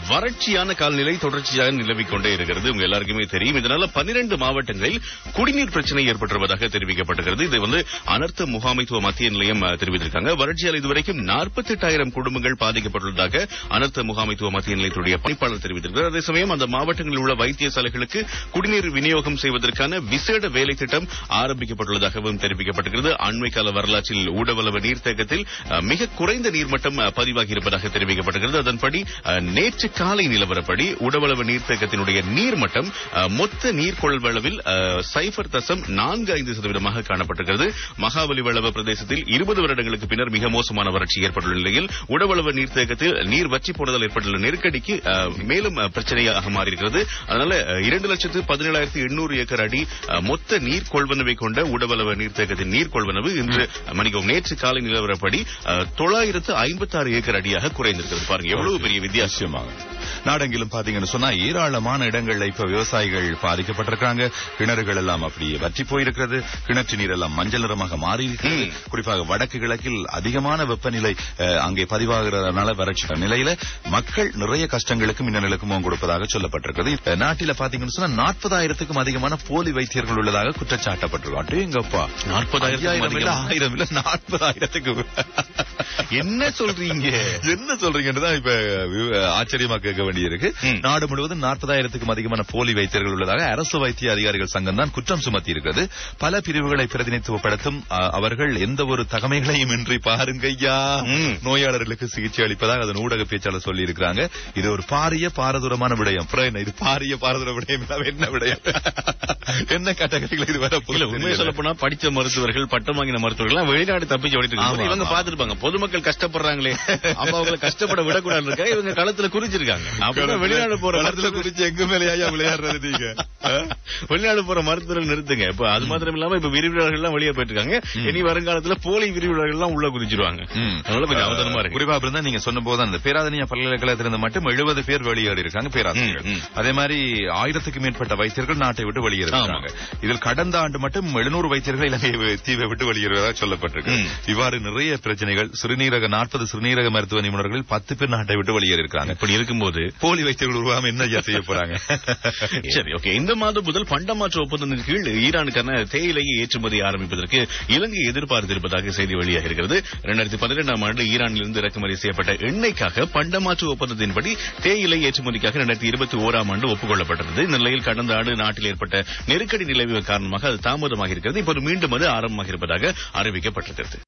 வறட்சியான காலநிலை தொடர்ச்சியாக நிலவிக் கொண்டே இருக்கிறது உங்க எல்லாருக்குமே தெரியும் இதனால பன்னிரண்டு மாவட்டங்களில் குடிநீர் பிரச்சனை ஏற்பட்டுள்ளதாக தெரிவிக்கப்பட்டிருக்கிறது இது வந்து அனர்த்த முகாமைத்துவ மத்திய நிலையம் அஹ், தெரிவித்திருக்காங்க வறட்சியால் இதுவரைக்கும் நாற்பத்தி எட்டாயிரம் குடும்பங்கள் பாதிக்கப்பட்டுள்ளதாக அனர்த்த முகாமைத்துவ மத்திய நிலையத்துடைய பணிப்பாளர் தெரிவித்திருக்கிறார் அதே சமயம் அந்த மாவட்டங்களில் உள்ள வைத்தியசாலைகளுக்கு குடிநீர் விநியோகம் செய்வதற்கான விசேட வேலை திட்டம் ஆரம்பிக்கப்பட்டுள்ளதாகவும் தெரிவிக்கப்பட்டிருக்கிறது அண்மை கால வரலாற்றில் ஊடவளவு நீர்த்தேக்கத்தில் அஹ், மிக குறைந்த நீர்மட்டம் அஹ், பதிவாகி இருப்பதாக தெரிவிக்கப்பட்டிருக்கிறது அதன்படி அஹ், நேற்று காலை நிலவரப்படி உடவளவு நீர்த்தேக்கத்தினுடைய நீர்மட்டம் அஹ், மொத்த நீர் கொள்வளவில் அஹ், சைபர் தசம் நான்கு ஐந்து சதவீதமாக காணப்பட்டிருக்கிறது மகாபலிவளவ பிரதேசத்தில் இருபது வருடங்களுக்கு பின்னர் மிக மோசமான வறட்சி ஏற்பட்டுள்ள நிலையில் உடவளவு நீர்த்தேக்கத்தில் நீர் வற்றி போனதால் ஏற்பட்டுள்ள நெருக்கடிக்கு அஹ், மேலும் அஹ், பிரச்சனையாக மாறியிருக்கிறது அதனால அஹ், இரண்டு லட்சத்து பதினேழாயிரத்தி எண்ணூறு ஏக்கர் அடி அஹ், மொத்த நீர் கொள்வனவை கொண்ட உடவளவு நீர்த்தேக்கத்தின் நீர் கொள்வனவு இன்று அஹ், மன்னிக்கவும் நேற்று காலை நிலவரப்படி அஹ், தொள்ளாயிரத்து ஐம்பத்தாறு ஏக்கர் அடியாக குறைந்திருக்கிறது பாருங்க எவ்வளவு பெரிய வித்தியாசம் நிச்சயமாக நாடெங்கிலும் பாத்தீங்கன்னு சொன்னா ஏராளமான இடங்கள்ல இப்ப விவசாயிகள் பாதிக்கப்பட்டிருக்காங்க கிணறுகள் எல்லாம் அப்படியே வற்றி போயிருக்கிறது கிணற்று நீர் எல்லாம் மஞ்சள் நிறமாக மாறி இருக்கிறது ம். குறிப்பாக வடக்கு கிழக்கில் அதிகமான வெப்பநிலை அஹ், அங்கே பதிவாகிறதுனால வறட்சி நிலையில மக்கள் நிறைய கஷ்டங்களுக்கும் இன்னலுக்கும் முகம் கொடுப்பதாக சொல்லப்பட்டிருக்கிறது இப்ப நாட்டில பாத்தீங்கன்னு சொன்னா நாற்பதாயிரத்துக்கும் அதிகமான போலி வைத்தியர்கள் உள்ளதாக குற்றச்சாட்டப்பட்டிருக்கும் அட்டேங்கப்பா 40,000 ஐயாயிரம் இல்ல அதிகம். ஆயிரம் இல்ல நாற்பதாயிரத்துக்கு என்ன சொல்றீங்க என்ன சொல்றீங்கன்னு தான் இப்ப வி- ஆச்சரியமா கேட்க வேண்டியிருக்கு ம். நாடு முழுவதும் நாற்பதாயிரத்துக்கும் அதிகமான போலி வைத்தியர்கள் உள்ளதாக அரசு வைத்திய அதிகாரிகள் சங்கம் தான் குற்றம் சுமத்தி இருக்கிறது பல பிரிவுகளை பிரதிநிதித்துவப்படுத்தும் அ, அவர்கள் எந்த ஒரு தகமைகளையும் இன்றி பாருங்க ஐயா ம். நோயாளர்களுக்கு சிகிச்சை அளிப்பதாக அதன் ஊடக பேச்சாளர் சொல்லி இருக்கிறாங்க இது ஒரு பாரிய பாரதூரமான விடயம் அப்புறம் என்ன இது பாரிய பாரதூர விடயம் இல்லாம என்ன விடயம் என்ன கேட்டகரிகள் இது வர இல்ல உண்மையை சொல்ல போனா படிச்ச மருத்துவர்கள் பட்டம் வாங்கின மருத்துவர்கள் எல்லாம் வெளிநாடு தப்பிச்சு ஓடிட்டு இருக்காங்க ஆமா, இவங்க ஆமா. பாத்துருப்பாங்க பொதுமக்கள் கஷ்டப்படுறாங்களே அப்ப அவங்களை கஷ்டப்பட விடக்கூடாது இருக்கா இவங்க களத்துல குறிச்சிருக்காங்க அப்பதான் வெளிநாடு போற களத்துல மருத்துவர்கள் குறிச்சு எங்க மேலே ஐயா விளையாடுறது நீங்க ஆ? வெளிநாடு போற மருத்துவர்கள் நிறுத்துங்க இப்ப அது மாத்திரம் இல்லாம இப்ப விரிவுரையாளர்கள் எல்லாம் வெளியே போயிட்டு இருக்காங்க இனி வருங்காலத்துல போலி விரிவுரையாளர்கள் எல்லாம் உள்ள குறிச்சிருவாங்க ம். அதனால கொஞ்சம் அவசரமா இருக்கு குறிப்பா அப்படி இருந்தா நீங்க சொன்ன போது அந்த பேராதனியா பல்கலைக்கழகத்திலிருந்து மட்டும் எழுபது பேர் வெளியேறி இருக்காங்க பேராசிரியர்கள் ம், ம். அதே மாதிரி ஆயிரத்துக்கு மேற்பட்ட வைத்தியர்கள் நாட்டை விட்டு வெளியேறாங்க இதில் கடந்த ஆண்டு மட்டும் எழுநூறு வைத்தியர்கள் இலங்கை வி- தீவை விட்டு வெளியேறுவதாக சொல்லப்பட்டிருக்கு ம். இவ்வாறு நிறைய பிரச்சனைகள் சிறுநீரக நாற்பது சிறுநீரக மருத்துவ நிபுணர்கள் பத்து பேர் நாட்டை விட்டு வெளியேறிருக்காங்க இப்படி இருக்கும்போது போலி வைத்தியர்கள் உருவாம என்ன ஐயா செய்ய போறாங்க சரி ஓகே இந்த மாதம் முதல் பண்டமாற்று ஒப்பந்தத்தின் கீழ் ஈரானுக்கான தேயிலையை ஏற்றுமதி ஆரம்பிப்பதற்கு இலங்கை எதிர்பார்த்திருப்பதாக செய்தி வெளியாக இருக்கிறது இரண்டாயிரத்தி பன்னிரெண்டாம் ஆண்டு ஈரானிலிருந்து இறக்குமதி செய்யப்பட்ட எண்ணெய்க்காக பண்டமாற்று ஒப்பந்தத்தின்படி தேயிலை ஏற்றுமதிக்காக இரண்டாயிரத்தி இருபத்தி ஓராம் ஆண்டு ஒப்புக்கொள்ளப்பட்டது இந்த நிலையில் கடந்த ஆண்டு நாட்டில் ஏற்பட்ட நெருக்கடி நிலவிய காரணமாக அது தாமதமாக இருக்கிறது இப்போது மீண்டும் அது ஆரம்பமாக இருப்பதாக அறிவிக்கப்பட்டிருக்கிறது